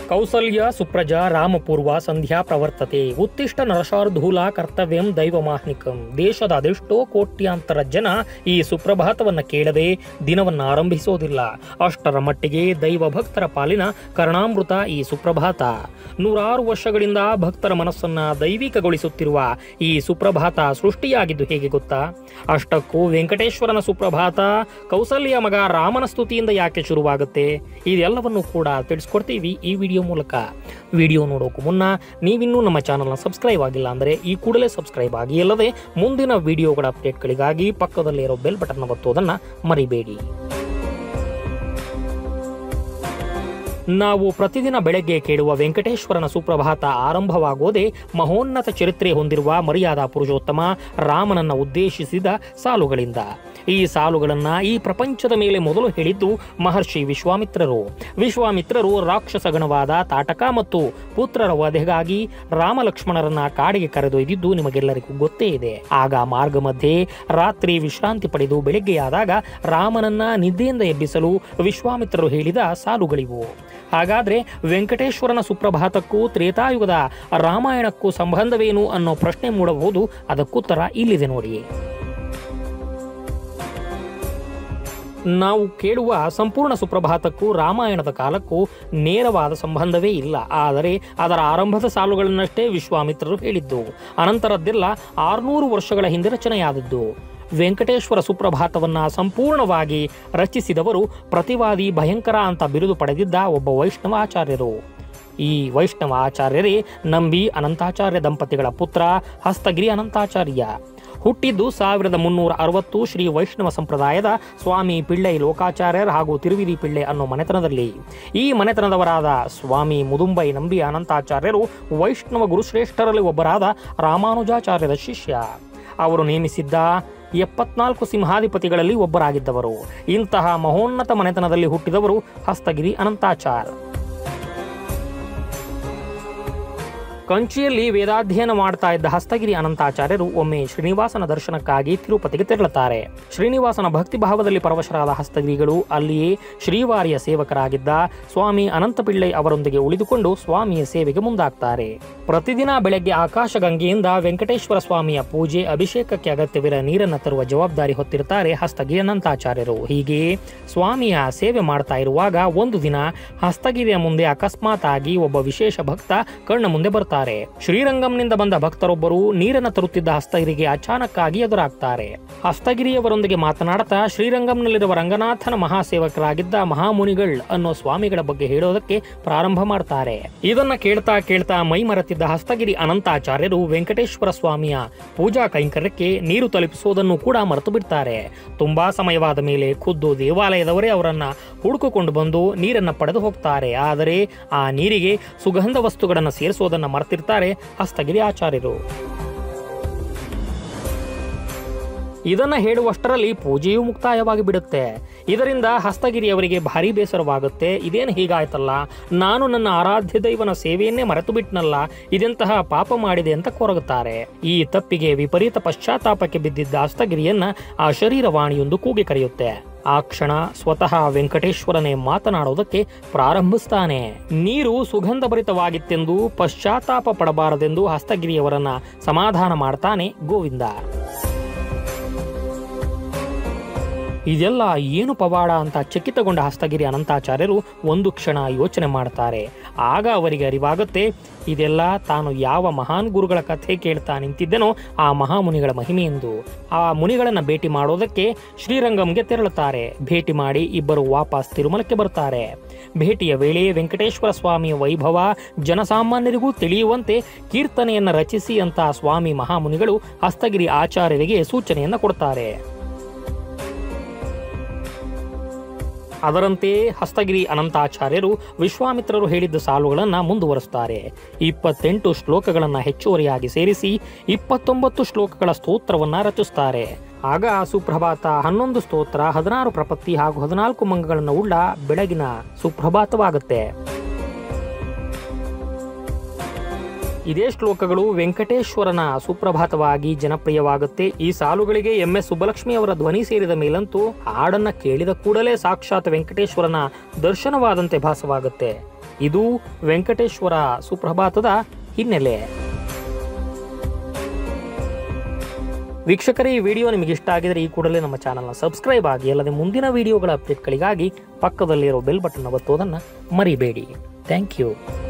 ಕೌಸಲ್ಯ ಸುಪ್ರಜಾ ರಾಮಪೂರ್ವ ಸಂಧ್ಯಾ ಪ್ರವರ್ತತೆ ಉತ್ತಿಷ್ಟ ನರಶಾರ್ಧೂಲ ಕರ್ತವ್ಯಂ ದೈವಮಾಹ್ನಿಕಂ ದೇಶದ ಅದೆಷ್ಟೋ ಕೋಟ್ಯಾಂತರ ಜನ ಈ ಸುಪ್ರಭಾತವನ್ನ ಕೇಳದೆ ದಿನವನ್ನ ಆರಂಭಿಸೋದಿಲ್ಲ ಅಷ್ಟರ ಮಟ್ಟಿಗೆ ದೈವ ಭಕ್ತರ ಪಾಲಿನ ಕರ್ಣಾಮೃತ ಈ ಸುಪ್ರಭಾತ ನೂರಾರು ವರ್ಷಗಳಿಂದ ಭಕ್ತರ ಮನಸ್ಸನ್ನ ದೈವಿಕಗೊಳಿಸುತ್ತಿರುವ ಈ ಸುಪ್ರಭಾತ ಸೃಷ್ಟಿಯಾಗಿದ್ದು ಹೇಗೆ ಗೊತ್ತಾ ಅಷ್ಟಕ್ಕೂ ವೆಂಕಟೇಶ್ವರನ ಸುಪ್ರಭಾತ ಕೌಸಲ್ಯ ಮಗ ರಾಮನ ಸ್ತುತಿಯಿಂದ ಯಾಕೆ ಶುರುವಾಗುತ್ತೆ ಇದೆಲ್ಲವನ್ನು ಕೂಡ ತಿಳಿಸ್ಕೊಡ್ತೀವಿ ಈ ವಿಡಿಯೋ ಮೂಲಕ ವಿಡಿಯೋ ನೋಡೋಕ್ಕೂ ಮುನ್ನ ನೀವಿನ್ನೂ ನಮ್ಮ ಚಾನಲ್ನ ಸಬ್ಸ್ಕ್ರೈಬ್ ಆಗಿಲ್ಲ ಅಂದರೆ ಈ ಕೂಡಲೇ ಸಬ್ಸ್ಕ್ರೈಬ್ ಆಗಿ ಅಲ್ಲದೆ ಮುಂದಿನ ವಿಡಿಯೋಗಳ ಅಪ್ಡೇಟ್ಗಳಿಗಾಗಿ ಪಕ್ಕದಲ್ಲೇ ಇರೋ ಬೆಲ್ ಬಟನ್ ಒತ್ತುವುದನ್ನು ಮರಿಬೇಡಿ ನಾವು ಪ್ರತಿದಿನ ಬೆಳಗ್ಗೆ ಕೇಳುವ ವೆಂಕಟೇಶ್ವರನ ಸುಪ್ರಭಾತ ಆರಂಭವಾಗೋದೇ ಮಹೋನ್ನತ ಚರಿತ್ರೆ ಹೊಂದಿರುವ ಮರ್ಯಾದಾ ಪುರುಷೋತ್ತಮ ರಾಮನನ್ನ ಉದ್ದೇಶಿಸಿದ ಸಾಲುಗಳಿಂದ ಈ ಸಾಲುಗಳನ್ನ ಈ ಪ್ರಪಂಚದ ಮೇಲೆ ಮೊದಲು ಹೇಳಿದ್ದು ಮಹರ್ಷಿ ವಿಶ್ವಾಮಿತ್ರರು ವಿಶ್ವಾಮಿತ್ರರು ರಾಕ್ಷಸ ಗಣವಾದ ತಾಟಕ ಮತ್ತು ಪುತ್ರರ ವಧೆಗಾಗಿ ರಾಮ ಲಕ್ಷ್ಮಣರನ್ನ ಕಾಡಿಗೆ ಕರೆದೊಯ್ದಿದ್ದು ನಿಮಗೆಲ್ಲರಿಗೂ ಗೊತ್ತೇ ಇದೆ ಆಗ ಮಾರ್ಗ ಮಧ್ಯೆ ರಾತ್ರಿ ವಿಶ್ರಾಂತಿ ಪಡೆದು ಬೆಳಗ್ಗೆಯಾದಾಗ ರಾಮನನ್ನ ನಿದ್ದೆಯಿಂದ ಎಬ್ಬಿಸಲು ವಿಶ್ವಾಮಿತ್ರರು ಹೇಳಿದ ಸಾಲುಗಳಿವು ಹಾಗಾದ್ರೆ ವೆಂಕಟೇಶ್ವರನ ಸುಪ್ರಭಾತಕ್ಕೂ ತ್ರೇತಾಯುಗದ ರಾಮಾಯಣಕ್ಕೂ ಸಂಬಂಧವೇನು ಅನ್ನೋ ಪ್ರಶ್ನೆ ಮೂಡಬಹುದು ಅದಕ್ಕುತ್ತರ ಇಲ್ಲಿದೆ ನೋಡಿ ನಾವು ಕೇಳುವ ಸಂಪೂರ್ಣ ಸುಪ್ರಭಾತಕ್ಕೂ ರಾಮಾಯಣದ ಕಾಲಕ್ಕೂ ನೇರವಾದ ಸಂಬಂಧವೇ ಇಲ್ಲ ಆದರೆ ಅದರ ಆರಂಭದ ಸಾಲುಗಳನ್ನಷ್ಟೇ ವಿಶ್ವಾಮಿತ್ರರು ಹೇಳಿದ್ದು ಅನಂತರದ್ದೆಲ್ಲ ಆರುನೂರು ವರ್ಷಗಳ ಹಿಂದೆ ರಚನೆಯಾದದ್ದು ವೆಂಕಟೇಶ್ವರ ಸುಪ್ರಭಾತವನ್ನ ಸಂಪೂರ್ಣವಾಗಿ ರಚಿಸಿದವರು ಪ್ರತಿವಾದಿ ಭಯಂಕರ ಅಂತ ಬಿರುದು ಪಡೆದಿದ್ದ ಒಬ್ಬ ವೈಷ್ಣವ ಆಚಾರ್ಯರು ಈ ವೈಷ್ಣವ ಆಚಾರ್ಯರೇ ನಂಬಿ ಅನಂತಾಚಾರ್ಯ ದಂಪತಿಗಳ ಪುತ್ರ ಹಸ್ತಗಿರಿ ಅನಂತಾಚಾರ್ಯ ಹುಟ್ಟಿದ್ದು ಸಾವಿರದ ಮುನ್ನೂರ ಅರವತ್ತು ಶ್ರೀ ವೈಷ್ಣವ ಸಂಪ್ರದಾಯದ ಸ್ವಾಮಿ ಪಿಳ್ಳೈ ಲೋಕಾಚಾರ್ಯರ್ ಹಾಗೂ ತಿರುವಿರಿ ಪಿಳ್ಳೆ ಅನ್ನೋ ಮನೆತನದಲ್ಲಿ ಈ ಮನೆತನದವರಾದ ಸ್ವಾಮಿ ಮುದುಂಬೈ ನಂಬಿ ಅನಂತಾಚಾರ್ಯರು ವೈಷ್ಣವ ಗುರುಶ್ರೇಷ್ಠರಲ್ಲಿ ಒಬ್ಬರಾದ ರಾಮಾನುಜಾಚಾರ್ಯದ ಶಿಷ್ಯ ಅವರು ನೇಮಿಸಿದ್ದ ಎಪ್ಪತ್ನಾಲ್ಕು ಸಿಂಹಾಧಿಪತಿಗಳಲ್ಲಿ ಒಬ್ಬರಾಗಿದ್ದವರು ಇಂತಹ ಮಹೋನ್ನತ ಮನೆತನದಲ್ಲಿ ಹುಟ್ಟಿದವರು ಹಸ್ತಗಿರಿ ಅನಂತಾಚಾರ್ ಕಂಚಿಯಲ್ಲಿ ವೇದಾಧ್ಯಯನ ಮಾಡ್ತಾ ಇದ್ದ ಹಸ್ತಗಿರಿ ಅನಂತಾಚಾರ್ಯರು ಒಮ್ಮೆ ಶ್ರೀನಿವಾಸನ ದರ್ಶನಕ್ಕಾಗಿ ತಿರುಪತಿಗೆ ತೆರಳುತ್ತಾರೆ ಶ್ರೀನಿವಾಸನ ಭಕ್ತಿ ಭಾವದಲ್ಲಿ ಪರವಶರಾದ ಹಸ್ತಗಿರಿಗಳು ಅಲ್ಲಿಯೇ ಶ್ರೀವಾರಿಯ ಸೇವಕರಾಗಿದ್ದ ಸ್ವಾಮಿ ಅನಂತ ಪಿಳ್ಳೈ ಅವರೊಂದಿಗೆ ಉಳಿದುಕೊಂಡು ಸ್ವಾಮಿಯ ಸೇವೆಗೆ ಮುಂದಾಗ್ತಾರೆ ಪ್ರತಿದಿನ ಬೆಳಗ್ಗೆ ಆಕಾಶಗಂಗೆಯಿಂದ ವೆಂಕಟೇಶ್ವರ ಸ್ವಾಮಿಯ ಪೂಜೆ ಅಭಿಷೇಕಕ್ಕೆ ಅಗತ್ಯವಿರ ನೀರನ್ನು ತರುವ ಜವಾಬ್ದಾರಿ ಹೊತ್ತಿರುತ್ತಾರೆ ಹಸ್ತಗಿರಿ ಅನಂತಾಚಾರ್ಯರು ಹೀಗೆ ಸ್ವಾಮಿಯ ಸೇವೆ ಮಾಡ್ತಾ ಇರುವಾಗ ಒಂದು ದಿನ ಹಸ್ತಗಿರಿಯ ಮುಂದೆ ಅಕಸ್ಮಾತ್ ಆಗಿ ಒಬ್ಬ ವಿಶೇಷ ಭಕ್ತ ಕಣ್ಣ ಮುಂದೆ ಬರ್ತಾರೆ ಶ್ರೀರಂಗಂನಿಂದ ಬಂದ ಭಕ್ತರೊಬ್ಬರು ನೀರನ್ನು ತರುತ್ತಿದ್ದ ಹಸ್ತಗಿರಿಗೆ ಅಚಾನಕ್ಕಾಗಿ ಎದುರಾಗ್ತಾರೆ ಹಸ್ತಗಿರಿಯವರೊಂದಿಗೆ ಮಾತನಾಡ್ತಾ ಶ್ರೀರಂಗಂನಲ್ಲಿರುವ ರಂಗನಾಥನ ಮಹಾಸೇವಕರಾಗಿದ್ದ ಮಹಾಮುನಿಗಳ್ ಅನ್ನೋ ಸ್ವಾಮಿಗಳ ಬಗ್ಗೆ ಹೇಳೋದಕ್ಕೆ ಪ್ರಾರಂಭ ಮಾಡ್ತಾರೆ ಇದನ್ನ ಕೇಳ್ತಾ ಕೇಳ್ತಾ ಮೈ ಮರೆತಿದ್ದ ಹಸ್ತಗಿರಿ ಅನಂತಾಚಾರ್ಯರು ವೆಂಕಟೇಶ್ವರ ಸ್ವಾಮಿಯ ಪೂಜಾ ಕೈಂಕರ್ಯಕ್ಕೆ ನೀರು ತಲುಪಿಸುವುದನ್ನು ಕೂಡ ಮರೆತು ಬಿಡ್ತಾರೆ ತುಂಬಾ ಸಮಯವಾದ ಮೇಲೆ ಖುದ್ದು ದೇವಾಲಯದವರೇ ಅವರನ್ನ ಹುಡುಕಿಕೊಂಡು ಬಂದು ನೀರನ್ನ ಪಡೆದು ಹೋಗ್ತಾರೆ ಆದರೆ ಆ ನೀರಿಗೆ ಸುಗಂಧ ವಸ್ತುಗಳನ್ನು ಸೇರಿಸುವುದನ್ನ ಮರೆತಿರ್ತಾರೆ ಹಸ್ತಗಿರಿ ಆಚಾರ್ಯರು ಇದನ್ನ ಹೇಳುವಷ್ಟರಲ್ಲಿ ಪೂಜೆಯೂ ಮುಕ್ತಾಯವಾಗಿ ಬಿಡುತ್ತೆ ಇದರಿಂದ ಹಸ್ತಗಿರಿಯವರಿಗೆ ಭಾರಿ ಬೇಸರವಾಗುತ್ತೆ ಇದೇನು ಹೀಗಾಯ್ತಲ್ಲ ನಾನು ನನ್ನ ಆರಾಧ್ಯ ದೈವನ ಸೇವೆಯನ್ನೇ ಮರೆತು ಬಿಟ್ನಲ್ಲ ಇದೆಂತಹ ಪಾಪ ಮಾಡಿದೆ ಅಂತ ಕೊರಗುತ್ತಾರೆ ಈ ತಪ್ಪಿಗೆ ವಿಪರೀತ ಪಶ್ಚಾತ್ತಾಪಕ್ಕೆ ಬಿದ್ದಿದ್ದ ಹಸ್ತಗಿರಿಯನ್ನ ಆ ಶರೀರವಾಣಿಯೊಂದು ಕೂಗಿ ಕರೆಯುತ್ತೆ ಆ ಕ್ಷಣ ಸ್ವತಃ ವೆಂಕಟೇಶ್ವರನೇ ಮಾತನಾಡೋದಕ್ಕೆ ಪ್ರಾರಂಭಿಸ್ತಾನೆ ನೀರು ಸುಗಂಧಭರಿತವಾಗಿತ್ತೆಂದು ಪಶ್ಚಾತ್ತಾಪ ಪಡಬಾರದೆಂದು ಹಸ್ತಗಿರಿಯವರನ್ನ ಸಮಾಧಾನ ಮಾಡ್ತಾನೆ ಗೋವಿಂದ ಇದೆಲ್ಲ ಏನು ಪವಾಡ ಅಂತ ಚಕಿತಗೊಂಡ ಹಸ್ತಗಿರಿ ಅನಂತಾಚಾರ್ಯರು ಒಂದು ಕ್ಷಣ ಯೋಚನೆ ಮಾಡ್ತಾರೆ ಆಗ ಅವರಿಗೆ ಅರಿವಾಗುತ್ತೆ ಇದೆಲ್ಲ ತಾನು ಯಾವ ಮಹಾನ್ ಗುರುಗಳ ಕಥೆ ಕೇಳ್ತಾ ನಿಂತಿದ್ದೆನೋ ಆ ಮಹಾಮುನಿಗಳ ಮಹಿಮೆಯೆಂದು ಆ ಮುನಿಗಳನ್ನ ಭೇಟಿ ಮಾಡೋದಕ್ಕೆ ಶ್ರೀರಂಗಂಗೆ ತೆರಳುತ್ತಾರೆ ಭೇಟಿ ಮಾಡಿ ಇಬ್ಬರು ವಾಪಸ್ ತಿರುಮಲಕ್ಕೆ ಬರ್ತಾರೆ ಭೇಟಿಯ ವೇಳೆ ವೆಂಕಟೇಶ್ವರ ಸ್ವಾಮಿಯ ವೈಭವ ಜನಸಾಮಾನ್ಯರಿಗೂ ತಿಳಿಯುವಂತೆ ಕೀರ್ತನೆಯನ್ನ ರಚಿಸಿ ಅಂತ ಸ್ವಾಮಿ ಮಹಾಮುನಿಗಳು ಹಸ್ತಗಿರಿ ಆಚಾರ್ಯರಿಗೆ ಸೂಚನೆಯನ್ನ ಕೊಡ್ತಾರೆ ಅದರಂತೆ ಹಸ್ತಗಿರಿ ಅನಂತಾಚಾರ್ಯರು ವಿಶ್ವಾಮಿತ್ರರು ಹೇಳಿದ್ದ ಸಾಲುಗಳನ್ನು ಮುಂದುವರಿಸುತ್ತಾರೆ ಇಪ್ಪತ್ತೆಂಟು ಶ್ಲೋಕಗಳನ್ನು ಹೆಚ್ಚುವರಿಯಾಗಿ ಸೇರಿಸಿ ಇಪ್ಪತ್ತೊಂಬತ್ತು ಶ್ಲೋಕಗಳ ಸ್ತೋತ್ರವನ್ನ ರಚಿಸುತ್ತಾರೆ ಆಗ ಸುಪ್ರಭಾತ ಹನ್ನೊಂದು ಸ್ತೋತ್ರ ಹದಿನಾರು ಪ್ರಪತ್ತಿ ಹಾಗೂ ಹದಿನಾಲ್ಕು ಮಂಗಗಳನ್ನು ಉಳ್ಳ ಬೆಳಗಿನ ಸುಪ್ರಭಾತವಾಗುತ್ತೆ ಇದೇ ಶ್ಲೋಕಗಳು ವೆಂಕಟೇಶ್ವರನ ಸುಪ್ರಭಾತವಾಗಿ ಜನಪ್ರಿಯವಾಗುತ್ತೆ ಈ ಸಾಲುಗಳಿಗೆ ಎಂ ಎಸ್ ಸುಬ್ಬಲಕ್ಷ್ಮಿ ಅವರ ಧ್ವನಿ ಸೇರಿದ ಮೇಲಂತೂ ಹಾಡನ್ನ ಕೇಳಿದ ಕೂಡಲೇ ಸಾಕ್ಷಾತ್ ವೆಂಕಟೇಶ್ವರನ ದರ್ಶನವಾದಂತೆ ಭಾಸವಾಗುತ್ತೆ ಇದು ವೆಂಕಟೇಶ್ವರ ಸುಪ್ರಭಾತದ ಹಿನ್ನೆಲೆ ವೀಕ್ಷಕರೇ ಈ ವಿಡಿಯೋ ನಿಮಗೆ ಇಷ್ಟ ಆಗಿದರೆ ಈ ಕೂಡಲೇ ನಮ್ಮ ಚಾನಲ್ನ ಸಬ್ಸ್ಕ್ರೈಬ್ ಆಗಿ ಅಲ್ಲದೆ ಮುಂದಿನ ವಿಡಿಯೋಗಳ ಅಪ್ಡೇಟ್ಗಳಿಗಾಗಿ ಪಕ್ಕದಲ್ಲಿರೋ ಬೆಲ್ ಬಟನ್ ಒತ್ತೋದನ್ನು ಮರಿಬೇಡಿ ಥ್ಯಾಂಕ್ ಯು